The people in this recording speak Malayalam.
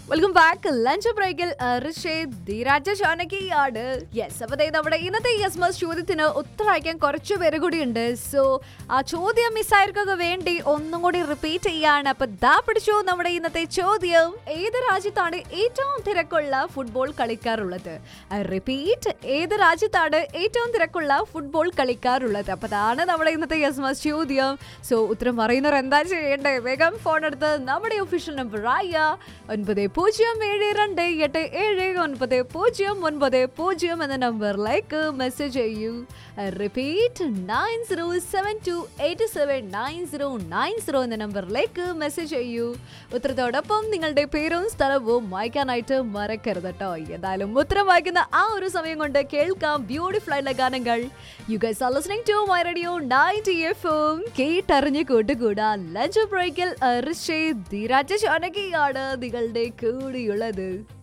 വെൽക്കം ബാക്ക് ലഞ്ച് ബ്രേക്കിൽ ധീരാജ ഷാനകിയാണ് യെസ് അപ്പൊ ദേ നമ്മുടെ ഇന്നത്തെ യെസ് മസ് ചോദ്യത്തിന് ഉത്തരം അയക്കാൻ കുറച്ച് പേര് കൂടി ഉണ്ട് സോ ആ ചോദ്യം മിസ്സായവർക്കൊക്കെ വേണ്ടി ഒന്നും കൂടി റിപ്പീറ്റ് ചെയ്യാണ് അപ്പൊ ദാ പിടിച്ചു നമ്മുടെ ഇന്നത്തെ ചോദ്യം ഏത് രാജ്യത്താണ് ഏറ്റവും തിരക്കുള്ള ഫുട്ബോൾ കളിക്കാറുള്ളത് റിപ്പീറ്റ് ഏത് രാജ്യത്താണ് ഏറ്റവും തിരക്കുള്ള ഫുട്ബോൾ കളിക്കാറുള്ളത് അപ്പൊ അതാണ് നമ്മുടെ ഇന്നത്തെ യെസ് മസ് ചോദ്യം സോ ഉത്തരം പറയുന്നവർ എന്താ ചെയ്യേണ്ടേ വേഗം ഫോൺ എടുത്ത് നമ്മുടെ ഒഫീഷ്യൽ നമ്പർ ആയ ഒൻപത് പൂജ്യം ഏഴ് രണ്ട് എട്ട് ഏഴ് ഒൻപത് പൂജ്യം ഒൻപത് പൂജ്യം എന്ന നമ്പറിലേക്ക് മെസ്സേജ് ചെയ്യൂ repeat nine zero seven two eight seven nine zero nine zero എന്ന നമ്പറിലേക്ക് മെസ്സേജ് ചെയ്യൂ ഉത്തരത്തോടൊപ്പം നിങ്ങളുടെ പേരും സ്ഥലവും വായിക്കാനായിട്ട് മറക്കരുത് കേട്ടോ എന്തായാലും ഉത്തരം വായിക്കുന്ന ആ ഒരു സമയം കൊണ്ട് കേൾക്കാം ബ്യൂട്ടിഫുൾ ആയിട്ടുള്ള ഗാനങ്ങൾ you guys are listening to my radio 90 എഫും കേട്ടറിഞ്ഞ് കൂട്ടുകൂടാ ലഞ്ച് ബ്രേക്കിൽ ഋഷി ധീരാജ ഷാനകിയാണ് നിങ്ങളുടെ കൂടിയുള്ളത്